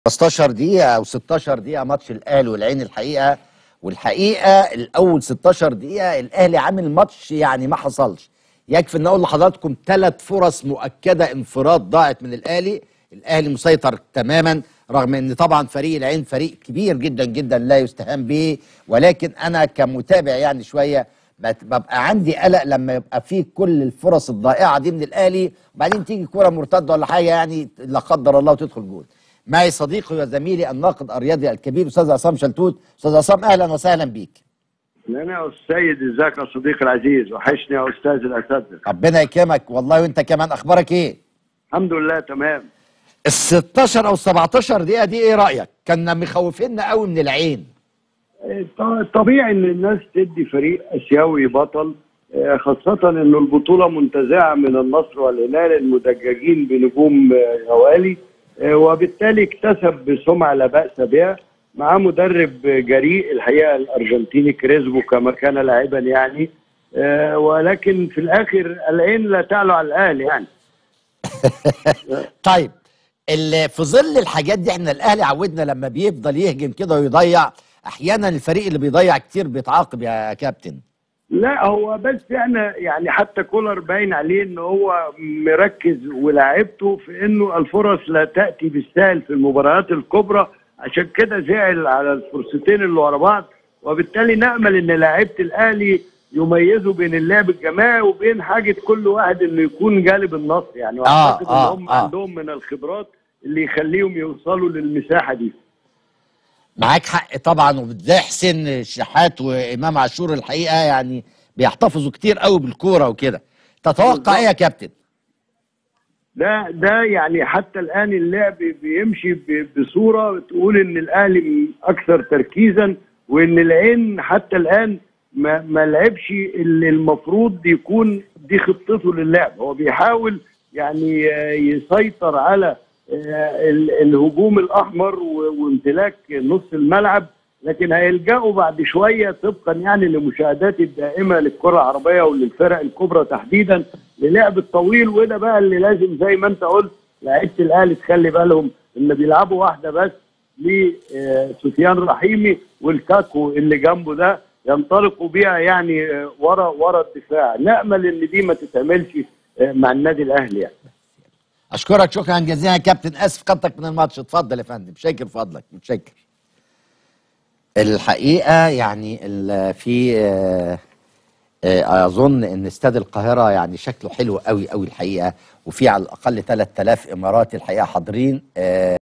15 دقيقة أو 16 دقيقة ماتش الأهلي والعين الحقيقة والحقيقة الأول 16 دقيقة الأهلي عامل ماتش يعني ما حصلش يكفي إن أقول لحضراتكم ثلاث فرص مؤكدة انفراد ضاعت من الأهلي الأهلي مسيطر تماما رغم إن طبعا فريق العين فريق كبير جدا جدا لا يستهان به ولكن أنا كمتابع يعني شوية بت- ببقى عندي قلق لما يبقى فيه كل الفرص الضائعة دي من الأهلي وبعدين تيجي كرة مرتدة ولا حاجة يعني لا قدر الله وتدخل جول معي صديقي وزميلي الناقد الرياضي الكبير استاذ عصام شلتوت استاذ عصام اهلا وسهلا بيك انا يا السيد ازيك يا صديقي العزيز وحشني يا استاذ الاساتذه ربنا يكرمك والله وانت كمان اخبارك ايه الحمد لله تمام ال 16 او 17 دقيقه دي ايه رايك كنا مخوفيننا قوي من العين ط- طبيعي ان الناس تدي فريق اسيوي بطل آه، خاصة ان البطولة منتزعة من النصر والهلال المدججين بنجوم آه، غوالي آه، وبالتالي اكتسب بسمعة لا بأس بها مع مدرب آه، جريء الحقيقة الارجنتيني كريزبو كما كان لاعبا يعني آه، ولكن في الاخر العين لا تعلو على الاهلي يعني طيب ال- في ظل الحاجات دي احنا الاهلي عودنا لما بيفضل يهجم كده ويضيع احيانا الفريق اللي بيضيع كتير بيتعاقب يا كابتن لا هو بس احنا يعني حتى كولر باين عليه ان هو مركز ولاعبته في انه الفرص لا تاتي بالسهل في المباريات الكبرى عشان كده زعل على الفرصتين اللي ورا بعض وبالتالي نامل ان لاعيبه الاهلي يميزوا بين اللعب الجماعي وبين حاجه كل واحد انه يكون جالب النص يعني واعتقد آه، ان هم آه. عندهم من الخبرات اللي يخليهم يوصلوا للمساحه دي معاك حق طبعا وبالذات حسين الشحات وامام عاشور الحقيقه يعني بيحتفظوا كتير قوي بالكوره وكده تتوقع ايه يا كابتن ده ده يعني حتى الان اللعب بيمشي ب- بصوره تقول ان الاهلي اكثر تركيزا وان العين حتى الان ما ما لعبش اللي المفروض يكون دي خطته للعب هو بيحاول يعني آه، يسيطر على آه، ال- الهجوم الاحمر و- وامتلاك نص الملعب لكن هيلجأوا بعد شويه طبقا يعني لمشاهداتي الدائمه للكره العربيه وللفرق الكبرى تحديدا للعب الطويل وده بقى اللي لازم زي ما انت قلت لعيبه الاهلي تخلي بالهم ان بيلعبوا واحده بس لسفيان رحيمي والكاكو اللي جنبه ده ينطلقوا بيها يعني آه، ورا ورا الدفاع نامل ان دي ما تتعملش آه، مع النادي الاهلي يعني اشكرك شكرا جزيلا يا كابتن اسف قطعك من الماتش اتفضل يا فندم شاكر فضلك متشكر الحقيقه يعني ال- في آه، آه، اظن ان استاد القاهره يعني شكله حلو قوي قوي الحقيقه وفي على الاقل 3000 اماراتي الحقيقه حاضرين آه،